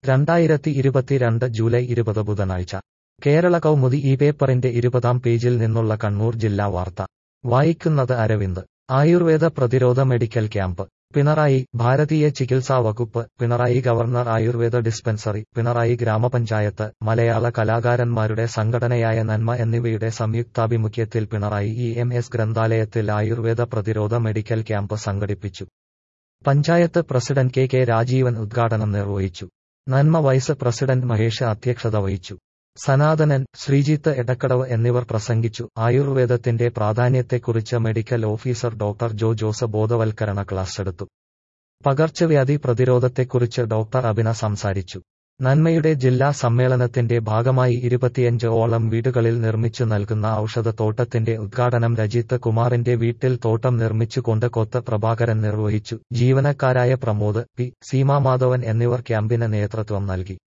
രണ്ടായിരത്തി ഇരുപത്തിരണ്ട് ജൂലൈ ഇരുപത് ബുധനാഴ്ച കേരള കൗമുദി ഈ പേപ്പറിന്റെ ഇരുപതാം പേജിൽ നിന്നുള്ള കണ്ണൂർ ജില്ലാ വാർത്ത വായിക്കുന്നത് അരവിന്ദ് ആയുർവേദ പ്രതിരോധ മെഡിക്കൽ ക്യാമ്പ് പിണറായി ഭാരതീയ ചികിത്സാ വകുപ്പ് പിണറായി ഗവർണർ ആയുർവേദ ഡിസ്പെൻസറി പിണറായി ഗ്രാമപഞ്ചായത്ത് മലയാള കലാകാരന്മാരുടെ സംഘടനയായ നന്മ എന്നിവയുടെ സംയുക്താഭിമുഖ്യത്തിൽ പിണറായി ഇ എം എസ് ഗ്രന്ഥാലയത്തിൽ ആയുർവേദ പ്രതിരോധ മെഡിക്കൽ ക്യാമ്പ് സംഘടിപ്പിച്ചു panchayat president K K Rajeevan ഉദ്ഘാടനം നിർവഹിച്ചു നന്മ വൈസ് പ്രസിഡന്റ് മഹേഷ് അധ്യക്ഷത വഹിച്ചു സനാതനൻ ശ്രീജിത്ത് എടക്കടവ് എന്നിവർ പ്രസംഗിച്ചു ആയുർവേദത്തിന്റെ പ്രാധാന്യത്തെക്കുറിച്ച് medical officer doctor Jo Jose ബോധവൽക്കരണ ക്ലാസ് എടുത്തു പകർച്ചവ്യാധി പ്രതിരോധത്തെക്കുറിച്ച് ഡോക്ടർ അഭിന സംസാരിച്ചു നന്മയുടെ ജില്ലാ സമ്മേളനത്തിന്റെ ഭാഗമായി ഇരുപത്തിയഞ്ച് ഓളം വീടുകളിൽ നിർമ്മിച്ചു നൽകുന്ന ഔഷധത്തോട്ടത്തിന്റെ ഉദ്ഘാടനം രജിത്ത് കുമാറിന്റെ വീട്ടിൽ തോട്ടം നിർമ്മിച്ചുകൊണ്ട് കൊത്ത് പ്രഭാകരൻ നിർവഹിച്ചു ജീവനക്കാരായ പ്രമോദ് പി സീമാമാധവൻ എന്നിവർ ക്യാമ്പിന് നേതൃത്വം നൽകി